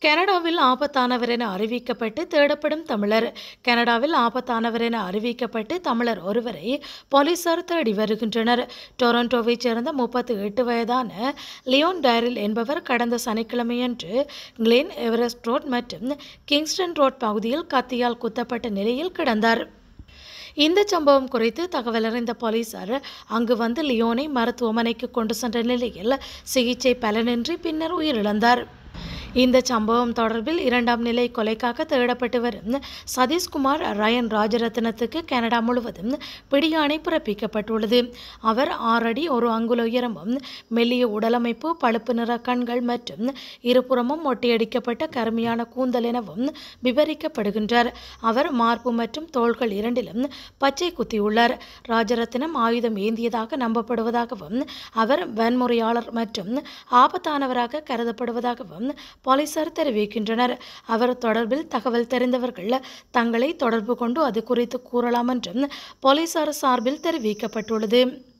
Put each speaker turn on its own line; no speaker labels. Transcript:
கனடாவில் ஆபத்தானவர் என அறிவிக்கப்பட்டு தேடப்படும் தமிழர் கனடாவில் ஆபத்தானவர் என அறிவிக்கப்பட்டு தமிழர் ஒருவரை போலீசார் தேடி வருகின்றனர் டொரண்டோவைச் சேர்ந்த முப்பத்தி எட்டு வயதான லியோன் டைரில் என்பவர் கடந்த சனிக்கிழமையன்று கிளேன் எவரெஸ்ட் ரோட் மற்றும் கிங்ஸ்டன் ரோட் பகுதியில் கத்தியால் குத்தப்பட்ட நிலையில் கிடந்தார் இந்த சம்பவம் குறித்து தகவல் அறிந்த போலீசார் அங்கு வந்து லியோனை மருத்துவமனைக்கு கொண்டு சென்ற நிலையில் சிகிச்சை பலனின்றி பின்னர் உயிரிழந்தார் இந்த சம்பவம் தொடர்பில் இரண்டாம் நிலை கொலைக்காக தேடப்பட்டு வரும் சதீஷ்குமார் ரயன் ராஜரத்னத்துக்கு கனடா முழுவதும் பிடியாணை பிறப்பிக்கப்பட்டுள்ளது அவர் ஆறடி ஒரு அங்குல உயரமும் மெல்லிய உடலமைப்பு பழுப்பு நிற கண்கள் மற்றும் இருபுறமும் ஒட்டியடிக்கப்பட்ட கருமையான கூந்தல் எனவும் விவரிக்கப்படுகின்றார் அவர் மார்பு மற்றும் தோள்கள் இரண்டிலும் பச்சை குத்தியுள்ளார் ராஜரத்னம் ஆயுதம் ஏந்தியதாக நம்பப்படுவதாகவும் அவர் வன்முறையாளர் மற்றும் ஆபத்தானவராக கருதப்படுவதாகவும் போலீசார் தெரிவிக்கின்றனர் அவர் தொடர்பில் தகவல் தெரிந்தவர்கள் தங்களை தொடர்பு கொண்டு அது குறித்து கூறலாம் என்றும் போலீசார் சார்பில் தெரிவிக்கப்பட்டுள்ளது